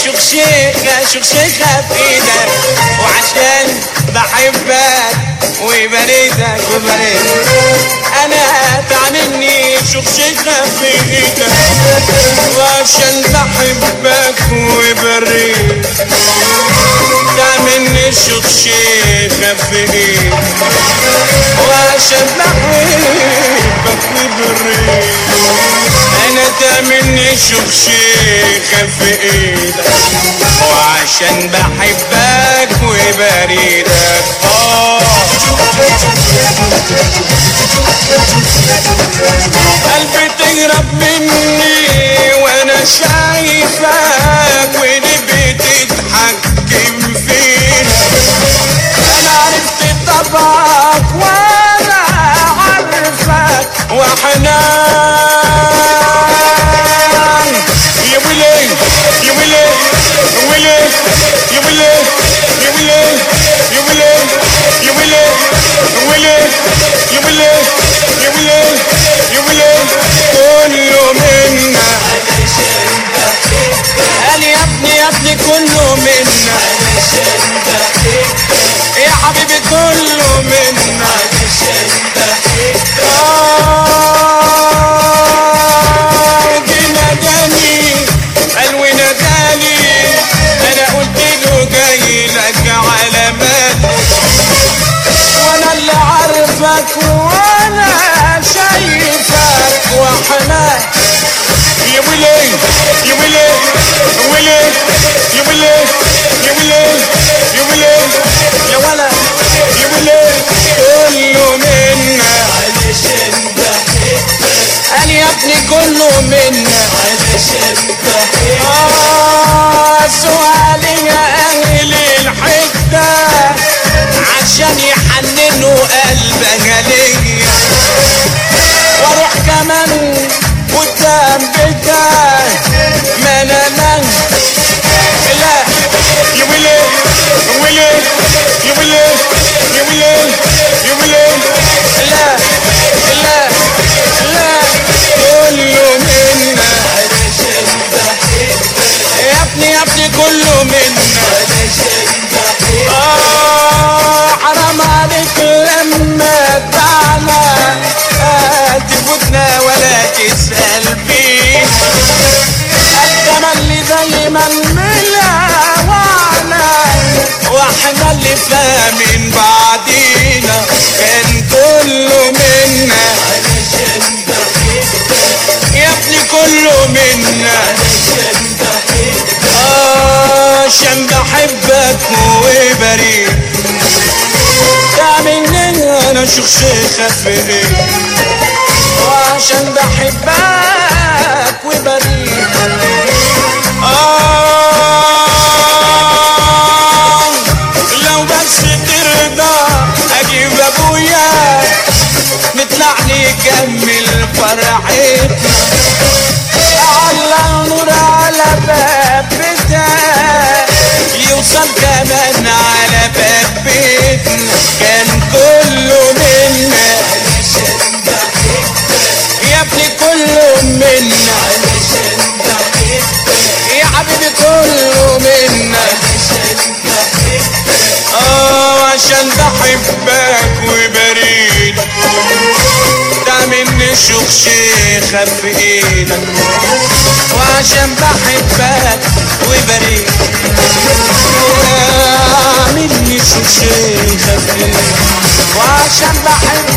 شخشيخة شخشيخة في ايدك وعشان بحبك وبريدك وبريدك انا تعملني شخشيخة في ايدك وعشان بحبك وبريدك تعملني شخشيخة في ايدك وعشان بحبك وبريدك انا تعملني شخشيخة في ايدك وعشان بحبك وبريدك اه قلبي تهرب مني وانا شايفك ودي بتتحكم فينا انا عرفت طبعك وانا عارفك وحنان يا ويلي يا ويلي يا ويلي يا ويلي يا ويلي يا ويلي يا ويلي يا ويلي يا ويلي يا ويلي يا ويلي كله منا قال يا ابني يا ابني كله منا يا حبيبي كله منا آه، دي نداني قال وناداني انا قلت له جاي لك علامات وانا اللي عارفك وانا شايفك وحناك يا ويلي يا ويلي يا ويلي يا ويلي يا ويلي يا ويلي يا ولا يا ويلي كله منا قال يا ابني كله منا آه سؤالي يا أهل الحتة عشان يحننوا قلبك ليا واروح كمان قدام بيتك ما انا من لا يا ويلي يا ويلي يا ويلي يا ويلي يا ويلي لا لا لا كله منا يا ابني يا ابني كله منا آه حرام عليك لما تعلى آه تفوتنا ولا تسأل فينا الجمال اللي زي ما الملا وعنا واحنا اللي فاهمين بعضينا كان كله منا يا ابني كله منا آه عشان بحبك وبريء تعملني انا شخشيخة في ايه وعشان بحبك وبريء آه لو بس ترضى اجيب ابويا نطلع نكمل فرحتنا على نور على باب بتاعك يوصل كمان على باب بيتنا كان كله منا يا ابني كله منا يا حبيبي كله منا اه عشان بحبك وبريدك تعملني شخشيخة في ايدك وعشان بحبك وبريد تعملني شخشيخة في ايدك وعشان بحبك